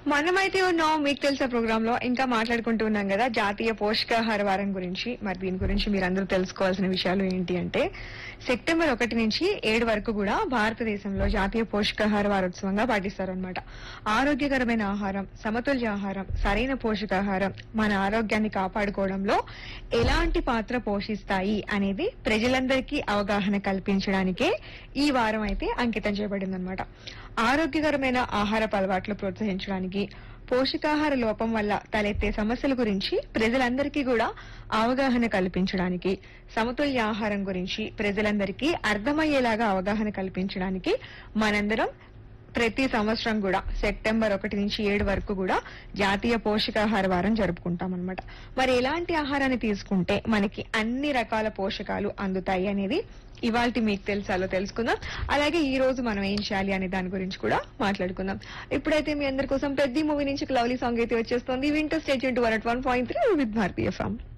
మనమైతే ఉన్నాం మీకు తెలుసా ప్రోగ్రామ్ లో ఇంకా మాట్లాడుకుంటూ ఉన్నాం కదా జాతీయ పోషకాహార వారం గురించి మరి దీని గురించి మీరందరూ తెలుసుకోవాల్సిన విషయాలు ఏంటి అంటే సెప్టెంబర్ ఒకటి నుంచి ఏడు వరకు కూడా భారతదేశంలో జాతీయ పోషకాహార వారోత్సవంగా పాటిస్తారు అనమాట ఆరోగ్యకరమైన ఆహారం సమతుల్య ఆహారం సరైన పోషకాహారం మన ఆరోగ్యాన్ని కాపాడుకోవడంలో ఎలాంటి పాత్ర పోషిస్తాయి అనేది ప్రజలందరికీ అవగాహన కల్పించడానికే ఈ వారం అయితే అంకితం చేయబడింది అనమాట ఆరోగ్యకరమైన ఆహారపు అలవాట్లు ప్రోత్సహించడానికి పోషకాహార లోపం వల్ల తలెత్తే సమస్యల గురించి ప్రజలందరికీ కూడా అవగాహన కల్పించడానికి సమతుల్య ఆహారం గురించి ప్రజలందరికీ అర్థమయ్యేలాగా అవగాహన కల్పించడానికి మనందరం ప్రతి సంవత్సరం కూడా సెప్టెంబర్ ఒకటి నుంచి ఏడు వరకు కూడా జాతీయ పోషకాహార వారం జరుపుకుంటాం అనమాట మరి ఎలాంటి ఆహారాన్ని తీసుకుంటే మనకి అన్ని రకాల పోషకాలు అందుతాయి అనేది ఇవాళ మీకు తెలుసాలో తెలుసుకుందాం అలాగే ఈ రోజు మనం ఏం చేయాలి అనే దాని గురించి కూడా మాట్లాడుకుందాం ఇప్పుడైతే మీ అందరి కోసం పెద్ద మూవీ నుంచి లవ్లీ సాంగ్ అయితే వచ్చేస్తుంది winter stage one point three with భారతీయ ఫామ్